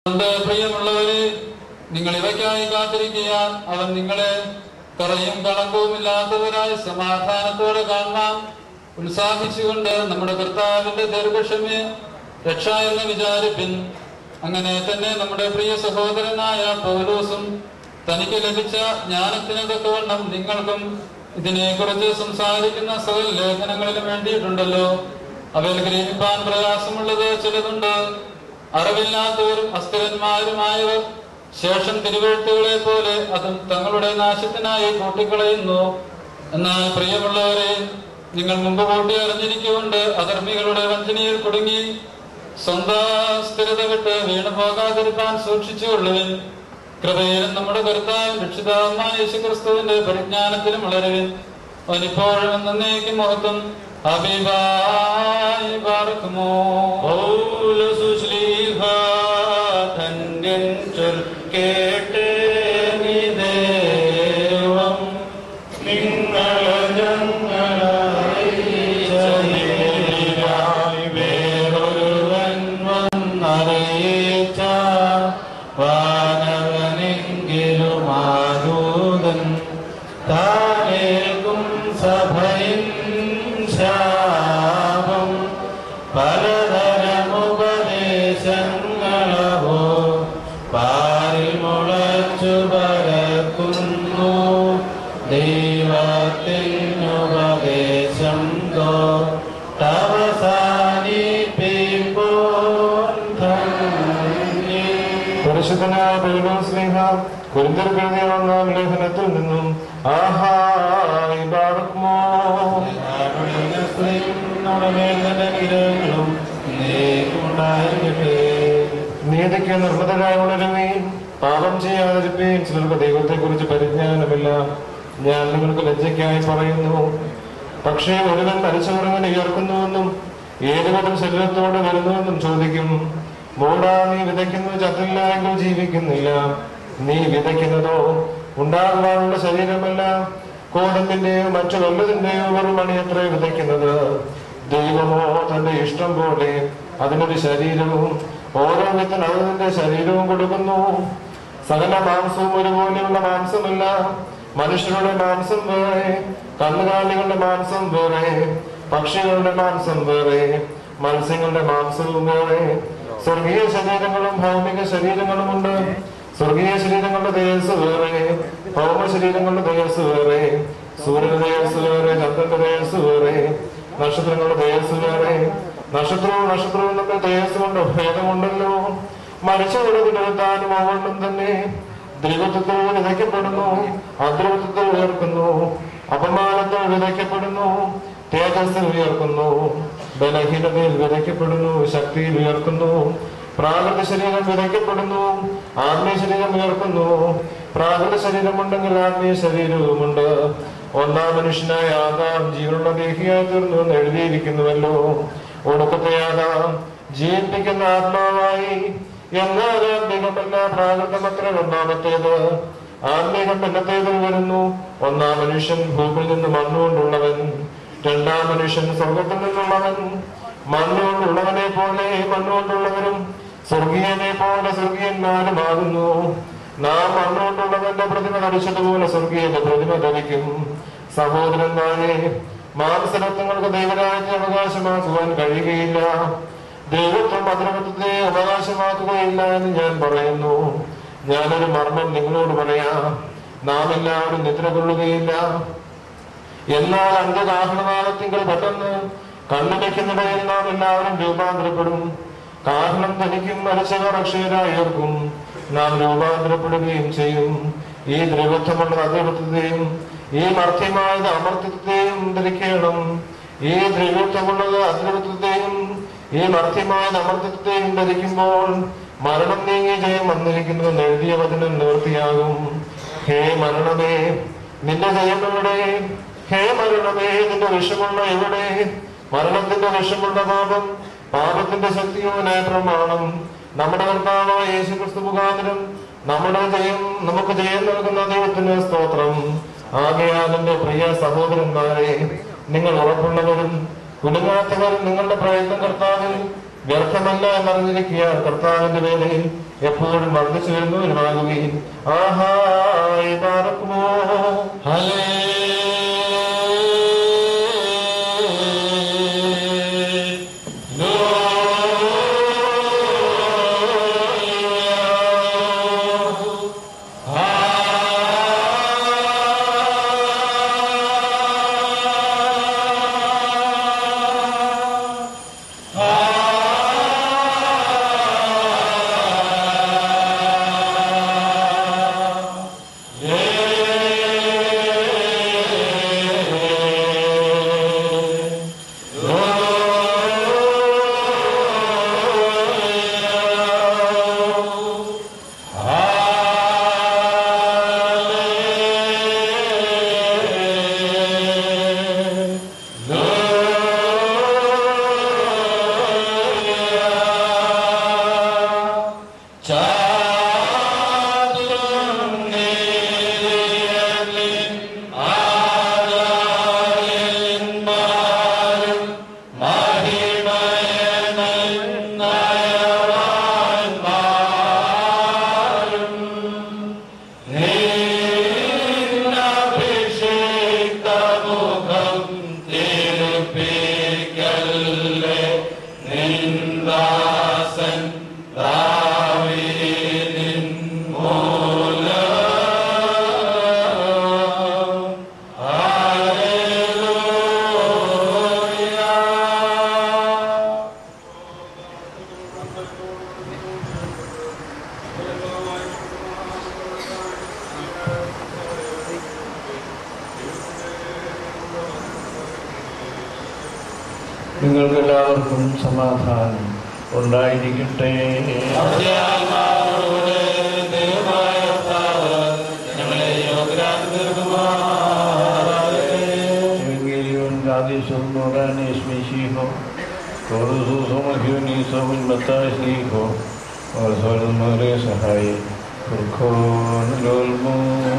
അതുകൊണ്ട് പ്രിയമുള്ളവരെ നിങ്ങൾ ഇവയ്ക്കായി കാത്തിരിക്കുക അവൻ നിങ്ങളെ കറയും കളങ്കവുമില്ലാത്തവരായി സമാധാനത്തോടെ കാണാം ഉത്സാഹിച്ചുകൊണ്ട് നമ്മുടെ കർത്താവിന്റെ ദീർഘക്ഷമയെ രക്ഷ എന്ന് വിചാരിപ്പിൻ അങ്ങനെ തന്നെ നമ്മുടെ പ്രിയ സഹോദരനായ പൗലോസും തനിക്ക് ലഭിച്ച ജ്ഞാനത്തിന് തക്കവണ്ണം നിങ്ങൾക്കും ഇതിനെക്കുറിച്ച് സംസാരിക്കുന്ന സകല ലേഖനങ്ങളിലും വേണ്ടിയിട്ടുണ്ടല്ലോ അവയിൽ ഗ്രഹിപ്പാൻ പ്രയാസമുള്ളത് ചിലതുണ്ട് അറിവില്ലാത്തവരും അസ്ഥിരന്മാരുമായവർ ശേഷം തിരുവഴുത്തുകളെ പോലെ അതും തങ്ങളുടെ നാശത്തിനായി കൂട്ടിക്കളയുന്നു എന്നാൽ പ്രിയമുള്ളവരെ നിങ്ങൾ മുമ്പ് കൂട്ടി അറിഞ്ഞിരിക്കുകൊണ്ട് അധർമ്മികളുടെ വഞ്ചനയിൽ കുടുങ്ങി സ്വന്തം സ്ഥിരത വിട്ട് വീണു പോകാതിരിക്കാൻ സൂക്ഷിച്ചുകൊള്ളുവിൻ കൃപയിലും നമ്മുടെ കർത്താവ് രക്ഷിതാവുമായ യേശുക്രിസ്തുവിന്റെ പരിജ്ഞാനത്തിലും വളരുവിൻ അവനിപ്പോഴും എന്നേക്കും മഹത്വം ഹബീബായി പാർക്കുമോ കേട്ട് നീ ദേവം നിങ്ങളെ ഞങ്ങളായി ശരീരായി വേറൊരുവൻ വന്നറിയിച്ച വാനവനെങ്കിലും ആദൂതൻ താനേൽക്കും സഭയിൻ ശാപം പലതരമുപദേശങ്ങളവോ പാരിൽ മുളച്ചു പരക്കുന്നു ദൈവത്തിനുപദേശം തോ തവസാനിപ്പിപ്പോൾ ധന്യേ. പരിശുദ്ധനായ പൗലോസ്ലിഹ കുരിന്തർക്ക് എഴുതിയ ഒന്നാം ലേഖനത്തിൽ നിന്നും ആഹായി പാർക്കുമോ അനുഗ്രഹങ്ങളും ഉണ്ടായിരിക്കട്ടെ നീതിക്ക് നിർമ്മതരായി ഉണരുകയും പാപം ചെയ്യാതിരിക്കുകയും ചിലർക്ക് ദൈവത്തെ കുറിച്ച് പരിജ്ഞാനമില്ല ഞാൻ നിങ്ങൾക്ക് ലജ്ജയ്ക്കായി പറയുന്നു പക്ഷേ ഒരുവൻ മരിച്ചവരവൻ ഉയർക്കുന്നുവെന്നും ഏതുവിധം ശരീരത്തോട് വരുന്നുവെന്നും ചോദിക്കും മൂടാ നീ വിതയ്ക്കുന്നത് ചത്തില്ല എങ്കിൽ ജീവിക്കുന്നില്ല നീ വിതയ്ക്കുന്നതോ ഉണ്ടാകുവാനുള്ള ശരീരമല്ല കോടമ്പിന്റെയോ മറ്റു വല്ലതിന്റെയോ വെറും മണിയത്രേ വിതയ്ക്കുന്നത് ദൈവമോ തന്റെ ഇഷ്ടം പോലെ അതിനൊരു ശരീരവും ഓരോ വിത്തിന് അതിന്റെ ശരീരവും കൊടുക്കുന്നു സകല മാംസവും ഒരുപോലെയുള്ള മാംസമല്ല മനുഷ്യരുടെ മാംസം വേറെ കന്നുകാലികളുടെ മാംസം വേറെ പക്ഷികളുടെ മാംസം വേറെ മത്സ്യങ്ങളുടെ മാംസവും വേറെ സ്വർഗീയ ശരീരങ്ങളും ഭൗമിക ശരീരങ്ങളുമുണ്ട് സ്വർഗീയ ശരീരങ്ങളുടെ തേജസ് വേറെ ഭൗമ ശരീരങ്ങളുടെ തേജസ് വേറെ സൂര്യന്റെ തേജസ് വേറെ ചന്ദ്രന്റെ തേജസ് വേറെ നക്ഷത്രങ്ങളുടെ തേജസ് വേറെ നക്ഷത്രവും നക്ഷത്രവും തമ്മിൽ തേജസ് കൊണ്ട് ഭേദമുണ്ടല്ലോ മരിച്ചവരുടെ വിടർത്താനും അവണ്ണം തന്നെ ദ്രിവത്വത്തിൽ വിതയ്ക്കപ്പെടുന്നു അദ്രിവത്വത്തിൽ ഉയർക്കുന്നു അപമാനത്തിൽ വിതയ്ക്കപ്പെടുന്നു തേജസ്സിൽ ഉയർക്കുന്നു ബലഹീനതയിൽ വിതയ്ക്കപ്പെടുന്നു ശക്തിയിൽ ഉയർക്കുന്നു പ്രാകൃത ശരീരം വിതയ്ക്കപ്പെടുന്നു ആത്മീയ ശരീരം ഉയർക്കുന്നു പ്രാകൃത ശരീരമുണ്ടെങ്കിൽ ആത്മീയ ശരീരവുമുണ്ട് ഒന്നാം മനുഷ്യനായ ആദാം ജീവനുള്ള ദേഹിയായി തീർന്നു എന്ന് എഴുതിയിരിക്കുന്നുവല്ലോ ഒടുക്കത്തെ ആദാം ജീവിപ്പിക്കുന്ന ആത്മാവായി എന്നാൽ ആത്മീകമല്ല പ്രാകൃതമത്ര ഒന്നാമത്തേത് ആത്മീകം പിന്നത്തേതിൽ വരുന്നു ഒന്നാം മനുഷ്യൻ ഭൂമിയിൽ നിന്ന് മണ്ണുകൊണ്ടുള്ളവൻ രണ്ടാം മനുഷ്യൻ സ്വർഗത്തിൽ നിന്നുള്ളവൻ മണ്ണുകൊണ്ടുള്ളവനെ പോലെ മണ്ണുകൊണ്ടുള്ളവരും സ്വർഗീയനെ പോലെ സ്വർഗീയന്മാരുമാകുന്നു നാം മണ്ണുകൊണ്ടുള്ളവന്റെ പ്രതിമ ധരിച്ചതുപോലെ സ്വർഗീയന്റെ പ്രതിമ ധരിക്കും സഹോദരന്മാരെ മാംസരത്വങ്ങൾക്ക് ദൈവരാജ്യം അവകാശമാക്കുവാൻ കഴിയുകയില്ല ദൈവത്വം അദ്രവത്വത്തെ അവകാശമാക്കുകയില്ല എന്ന് ഞാൻ പറയുന്നു ഞാനൊരു മർമ്മം നിങ്ങളോട് പറയാം നാം എല്ലാവരും നിദ്ര കൊള്ളുകയില്ല എന്നാൽ അന്ധകാഹണനാളത്തിങ്കൾ പെട്ടെന്ന് കണ്ണടയ്ക്കുന്നിടയിൽ നാം എല്ലാവരും രൂപാന്തരപ്പെടും കാരണം തനിക്കും മരിച്ചവർ അക്ഷയരായർക്കും നാം രൂപാന്തരപ്പെടുകയും ചെയ്യും ഈ ദ്രവത്വമുള്ള അദ്രവത്വത്തെയും ഈ മർത്യമായത് അമർത്യത്വത്തെയും ധരിക്കണം ഈ ദ്രവത്വമുള്ളത് അദ്രവത്വത്തെയും ഈ മർത്യമായത് അമർത്യത്വത്തെയും ധരിക്കുമ്പോൾ മരണം നീങ്ങി ജയം വന്നിരിക്കുന്നു എഴുതിയ വചനം നിവൃത്തിയാകും ഹേ മരണമേ നിന്റെ ജയം എവിടെ ഹേ മരണമേ നിന്റെ വിഷമുള്ള എവിടെ മരണത്തിന്റെ വിഷമുള്ള പാപം പാപത്തിന്റെ ശക്തിയോ പ്രമാണം നമ്മുടെ കർത്താവായ യേശു ക്രിസ്തു മുഖാന്തരം നമ്മുടെ ജയം നമുക്ക് ജയം നൽകുന്ന ദൈവത്തിന് സ്തോത്രം ആകയാൽ എന്റെ പ്രിയ സഹോദരന്മാരെ നിങ്ങൾ ഉറപ്പുള്ളവരും കുലുങ്ങാത്തവരും നിങ്ങളുടെ പ്രയത്നം കർത്താവിൽ വ്യർത്ഥമല്ല എന്നറിഞ്ഞിരിക്കുക കർത്താവിന്റെ വേലയിൽ എപ്പോഴും വർദ്ധിച്ചു വരുന്നവരുമാകുകയും ആഹായി പാർക്കുമോ നിങ്ങൾക്കെല്ലാവർക്കും സമാധാനം ഉണ്ടായിരിക്കട്ടെ Evangelion Gadison Moranes Mesijo, Corus Homogenis Omen Matais Hijo, Orsol Mare Sahai, Kurkon Lolmo.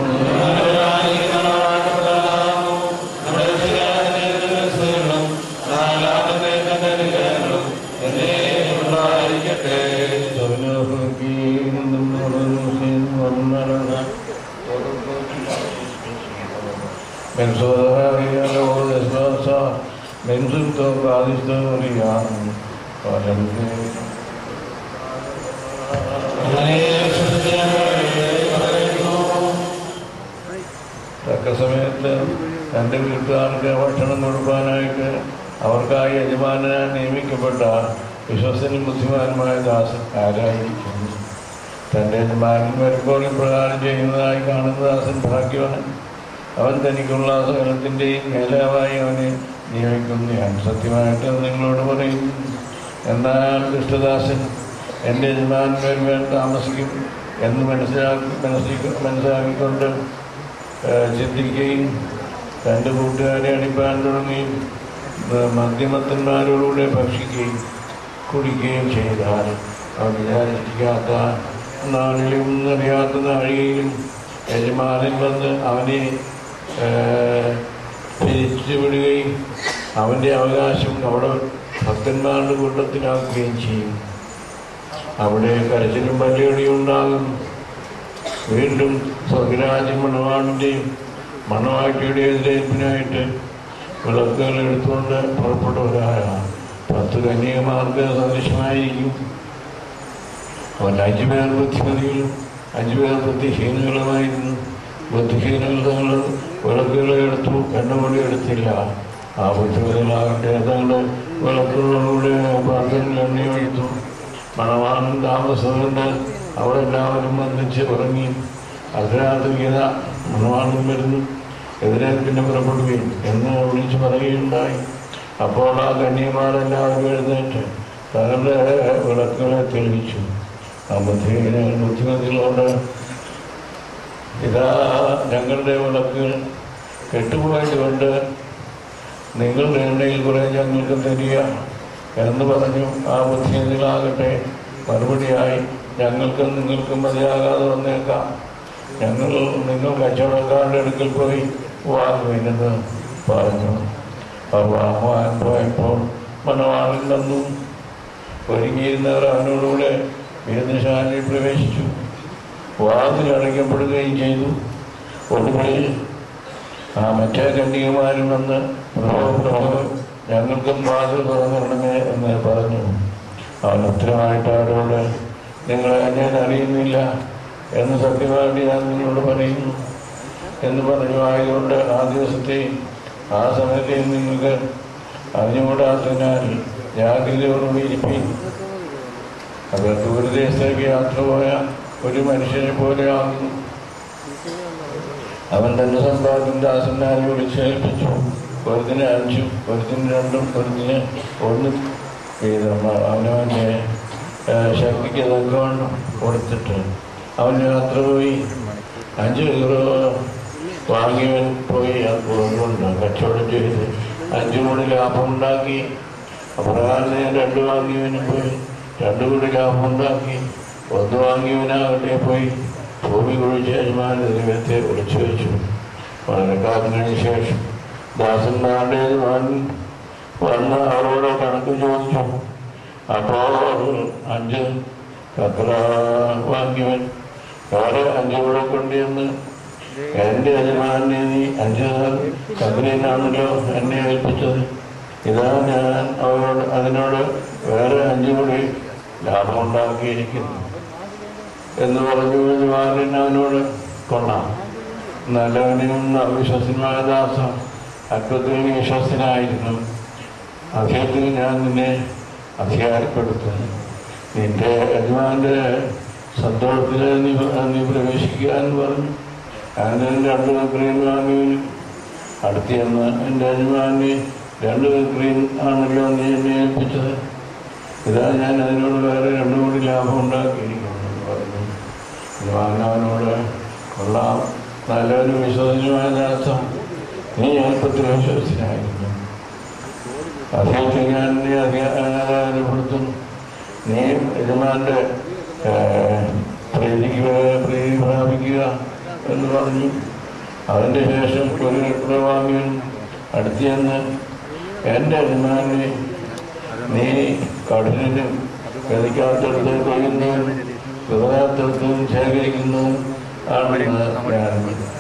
Mensodaria lo desplaza, mensunto gadistorian, palemne. തക്ക സമയത്ത് തൻ്റെ വീട്ടുകാർക്ക് ഭക്ഷണം കൊടുക്കാനായിട്ട് അവർക്കായി യജമാനായി നിയമിക്കപ്പെട്ട വിശ്വസനും ബുദ്ധിമാനുമായ ദാസൻ ആരായിരിക്കും തൻ്റെ യജമാനൻ വരുമ്പോൾ ഇപ്രകാരം ചെയ്യുന്നതായി കാണുന്ന ദാസൻ ഭാഗ്യവാൻ അവൻ തനിക്കുള്ള സകലത്തിൻ്റെയും മേലാവായി അവനെ നിയമിക്കുന്നു ഞാൻ സത്യമായിട്ട് നിങ്ങളോട് പറയും എന്നാൽ ദുഷ്ടദാസൻ എൻ്റെ യജമാനൻ വരുവാൻ താമസിക്കും എന്ന് മനസ്സിലാക്കി മനസ്സിൽ മനസ്സിലാക്കിക്കൊണ്ട് ഏഹ്, ചിന്തിക്കുകയും തൻ്റെ കൂട്ടുകാരെ അടിപ്പാൻ തുടങ്ങുകയും ഏഹ്, മദ്യമത്തന്മാരോടുകൂടെ ഭക്ഷിക്കുകയും കുടിക്കുകയും ചെയ്താൽ അവൻ വിചാരിക്കാത്ത നാളിലും അറിയാത്ത നാഴികയിലും യജമാനൻ വന്ന് അവനെ ഏഹ്, പിരിച്ചുവിടുകയും അവൻ്റെ അവകാശം അവിടെ ഭക്തന്മാരുടെ കൂട്ടത്തിലാക്കുകയും ചെയ്യും അവിടെ കരച്ചിലും പല്ലുകളിയും ഉണ്ടാകും വീണ്ടും സ്വർഗരാജ്യ മണവാളിൻ്റെയും മണവാട്ടിയുടെ എതിരേൽപ്പിനായിട്ട് വിളക്കുകൾ എടുത്തുകൊണ്ട് പുറപ്പെട്ടവരായ പത്ത് കന്യകമാർക്ക് സദൃശമായിരിക്കും അവൻ അഞ്ചു പേർ ബുദ്ധിമതികളും അഞ്ചു പേർ ബുദ്ധിഹീനങ്ങളുമായിരുന്നു ബുദ്ധിഹീനകൾ തങ്ങൾ വിളക്കുകളെ എടുത്തു എണ്ണകൂടി എടുത്തില്ല ആ ബുദ്ധിമതികളാകട്ടെ തങ്ങൾ വിളക്കുകളിലൂടെ പാത്രത്തിൽ എണ്ണയൊഴിച്ചു മണവാനും താമസമുണ്ട് അവരെല്ലാവരും വന്നിച്ച് ഉറങ്ങി അർദ്ധരാത്രി ഗീത മണവാനും വരുന്നു എതിരെ പിന്നെ പുറപ്പെടുകയും എന്ന് വിളിച്ചു പറയുകയുണ്ടായി അപ്പോൾ ആ കന്യമാരെല്ലാവരും എഴുന്നേറ്റ് തങ്ങളുടെ വിളക്കുകളെ തെളിയിച്ചു ആ ബുദ്ധിഹീന ബുദ്ധിമതികളോട് ഇതാ ഞങ്ങളുടെ വിളക്കുകൾ കെട്ടുപോയതുകൊണ്ട് നിങ്ങളുടെ എണ്ണയിൽ കുറെ ഞങ്ങൾക്ക് തരിക എന്ന് പറഞ്ഞു ആ ബുദ്ധിമതികളാകട്ടെ മറുപടിയായി ഞങ്ങൾക്ക് നിങ്ങൾക്ക് മതിയാകാതെ വന്നേക്കാം ഞങ്ങൾ നിങ്ങൾ കച്ചവടക്കാരുടെ അടുക്കൽ പോയി വാങ്ങുമെന്ന് പറഞ്ഞു അവർ വാങ്ങുവാൻ പോയപ്പോൾ മണവാളിൽ വന്നു ഒരുങ്ങിയിരുന്നവർ അവനോടുകൂടെ വിരുദ്ധശാലയിൽ പ്രവേശിച്ചു വാതിൽ അടയ്ക്കപ്പെടുകയും ചെയ്തു ഒടുവിൽ ആ മറ്റേ കന്യകുമാരും വന്ന് പ്രഭു പ്രഭു ഞങ്ങൾക്കും വാതിൽ തുറന്നിടണമേ എന്ന് പറഞ്ഞു അവൻ ഉത്തരമായിട്ട് അവരോട് നിങ്ങളെ ഞാൻ അറിയുന്നില്ല എന്ന് സത്യമായിട്ട് ഞാൻ നിങ്ങളോട് പറയുന്നു എന്ന് പറഞ്ഞു ആയതുകൊണ്ട് ആ ദിവസത്തെ ആ സമയത്തെ നിങ്ങൾക്ക് അറിഞ്ഞുകൂടാത്തതിനാൽ ജാഗ്രതയോടുകൂടി ഇരിപ്പീൻ അവർ ദൂരദേശത്തേക്ക് യാത്ര പോയ ഒരു മനുഷ്യനെ പോലെയാകുന്നു അവൻ തന്റെ സമ്പാദ്യം ദാസന്മാരെ വിളിച്ചേൽപ്പിച്ചു ഒരുതിന് അഞ്ചും ഒരുതിന് രണ്ടും ഒരുതിന് ഒന്ന് വീതം അവനവൻ്റെ ശക്തിക്ക് തക്കവണ്ണം കൊടുത്തിട്ട് അവൻ യാത്ര പോയി അഞ്ച് ഹീറോ വാങ്ങിയവൻ പോയി കൊണ്ട് കച്ചവടം ചെയ്ത് അഞ്ചു കോടി ലാഭം ഉണ്ടാക്കി അപ്രകാരം രണ്ട് വാങ്ങിയവനും പോയി രണ്ടു കോടി ലാഭം ഉണ്ടാക്കി ഒന്ന് വാങ്ങിയവനാകട്ടെ പോയി ഭൂമി കുഴിച്ച് യജമാന ദൈവത്തെ വിളിച്ചു വെച്ചു വളരെ കാലത്തിന് ശേഷം ദാസന്മാരുടെ വാങ്ങി വന്ന് അവരോട് കണക്ക് ചോദിച്ചു അപ്പോൾ അഞ്ച് കത്ര വാങ്ങിയവൻ വേറെ അഞ്ചു കൂടെ കൊണ്ടുവന്ന് എൻ്റെ യജമാനെ നീ അഞ്ച് കമ്പനിയിലാണല്ലോ എന്നെ ഏൽപ്പിച്ചത് ഇതാ ഞാൻ അവരോട് അതിനോട് വേറെ അഞ്ചു കൂടി ലാഭമുണ്ടാക്കിയിരിക്കുന്നു എന്ന് പറഞ്ഞു യജമാനൻ അവനോട് കൊള്ളാം നല്ലവനും അവിശ്വസനായ ദാസ അല്പത്തിൽ നീ വിശ്വസനായിരുന്നു അധികത്തിൽ ഞാൻ നിന്നെ അധികാരപ്പെടുത്തുന്നു നിന്റെ യജമാന്റെ സന്തോഷത്തിൽ നീ നീ പ്രവേശിക്കുക എന്ന് പറഞ്ഞു ഞാൻ രണ്ട് ക്രീം വാങ്ങി അടുത്തിയെന്ന് എൻ്റെ യജമാനെ രണ്ട് ക്രീം ആണല്ലോ നീ എന്നെ ഏൽപ്പിച്ചത് ഇതാ ഞാൻ അതിനോട് വേറെ രണ്ടു കൂടി ലാഭം ഉണ്ടാക്കിയിരിക്കുന്നു എന്ന് പറഞ്ഞു യജമാനവനോട് കൊള്ളാം നല്ലൊരു വിശ്വസനീയമായ ദാസം നീ എളുപ്പത്തിൽ വിശ്വസനായിരുന്നു അദ്ദേഹത്തെ ഞാൻ നീ അധികാരപ്പെടുത്തുന്നു നീ യജമാന്റെ പ്രീതിക്ക് പ്രീതി പ്രാപിക്കുക എന്ന് പറഞ്ഞു അതിൻ്റെ ശേഷം ഒരു പ്രവാമിയൻ അടുത്തിയെന്ന് എൻ്റെ യജമാനെ നീ കടലിനും ഗതിക്കാത്തടത്ത് കൊയ്യുന്നതും ഹൃദയാത്തടത്തും ശേഖരിക്കുന്നതും ആണെന്ന് ഞാൻ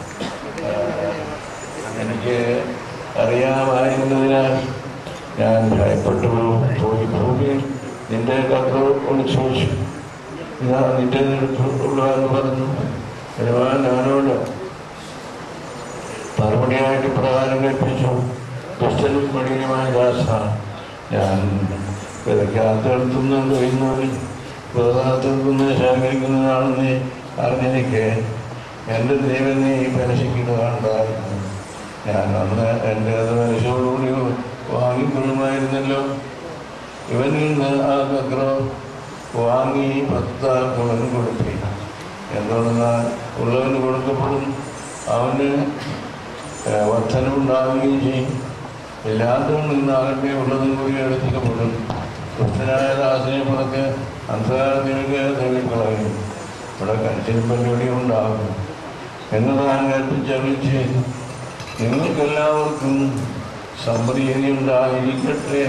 എനിക്ക് അറിയാമായിരുന്നതിനാൽ ഞാൻ ഭയപ്പെട്ടു പോയി ഭൂമിയിൽ നിന്റെ കത്ര ഒളിച്ചു വെച്ചു ഇതാ നിന്റെ എന്ന് പറഞ്ഞു യജമാൻ ഞാനോട് മറുപടിയായിട്ട് പ്രധാനം കൽപ്പിച്ചു ദുഷ്ടനും മടിയുമായ ദാസ ഞാൻ വിതയ്ക്കാത്തടത്തുനിന്ന് കൊയ്യുന്നവരും വിതകാത്തടത്തുനിന്ന് ശേഖരിക്കുന്നതാണെന്ന് അറിഞ്ഞെനിക്ക് എൻ്റെ ദൈവം നീ പരശിക്കുന്നതാണ്ടായിരുന്നു ഞാൻ അന്ന് എൻ്റെ മനസ്സോടുകൂടി വാങ്ങിക്കൊള്ളുമായിരുന്നല്ലോ ഇവനിൽ നിന്ന് ആ കക്രോ വാങ്ങി പത്താക്കുള്ളവന് കൊടുപ്പി എന്തുകൊണ്ടെന്നാൽ ഉള്ളവന് കൊടുക്കപ്പെടും അവന് വർധനമുണ്ടാവുകയും ചെയ്യും ഇല്ലാത്തവൻ നിന്നാകട്ടെ ഉള്ളതും കൂടി എടുപ്പിക്കപ്പെടും ദുഷ്ടനായ ദാസനെ പുറത്ത് അന്ധകാരത്തിലേക്ക് തള്ളിക്കളയും ഇവിടെ കരുത്തിരിപ്പല്ലൂടി ഉണ്ടാകും എന്ന് താൻ കൽപ്പിച്ചറിൽ ചെയ്തു നിങ്ങൾക്കെല്ലാവർക്കും സമൃദ്ധി ഉണ്ടായിരിക്കട്ടെ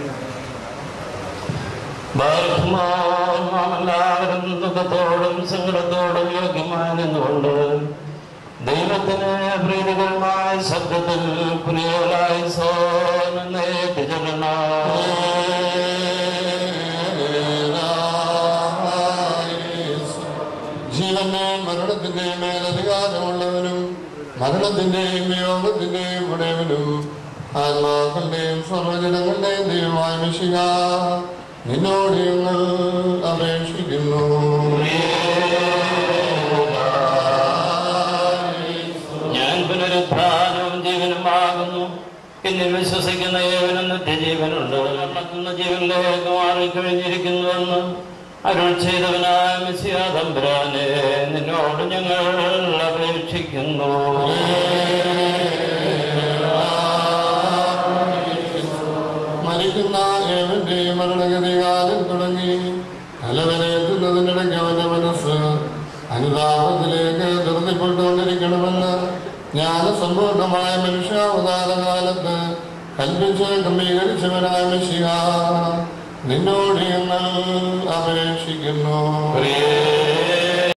എല്ലാവരും ദുഃഖത്തോടും സങ്കടത്തോടും യോഗ്യമാനെന്നുകൊണ്ട് ദൈവത്തിന് പ്രീതികരമായ ശബ്ദത്തിൽ പ്രിയലായി സോന്നേറ്റ് ജീവന്റെയും മരണത്തിന്റെയും മേലധികാരമുള്ളവനും മരണത്തിന്റെയും യോഗത്തിന്റെയും ഉടയവനും ആത്മാക്കളുടെയും സർവജനങ്ങളുടെയും ദൈവമായ മിശിക നിന്നോട് ഞങ്ങൾ അപേക്ഷിക്കുന്നു ഞാൻ പുനരുത്ഥാനവും ജീവനുമാകുന്നു എന്നിൽ വിശ്വസിക്കുന്ന ഏവനും നിത്യജീവനുണ്ട് നടക്കുന്ന ജീവനിലേക്ക് മാറിക്കഴിഞ്ഞിരിക്കുന്നുവെന്ന് അരുൾ ചെയ്തവനായ മിസിയ തമ്പുരാനെ നിന്നോട് ഞങ്ങൾ അപേക്ഷിക്കുന്നു മരിക്കുന്ന ഏവന്റെയും മരണഗതികാലം തുടങ്ങി തലവരെ എത്തുന്നതിനിടയ്ക്ക് അവന്റെ മനസ്സ് അനുതാപത്തിലേക്ക് ധൃതിപ്പെട്ടുകൊണ്ടിരിക്കണമെന്ന് ജ്ഞാനസമ്പൂർണമായ മനുഷ്യാവതാര കാലത്ത് കൽപ്പിച്ച് ക്രമീകരിച്ചവനായ മിശിക നിന്നോട് ഞങ്ങൾ അപേക്ഷിക്കുന്നു പ്രിയേ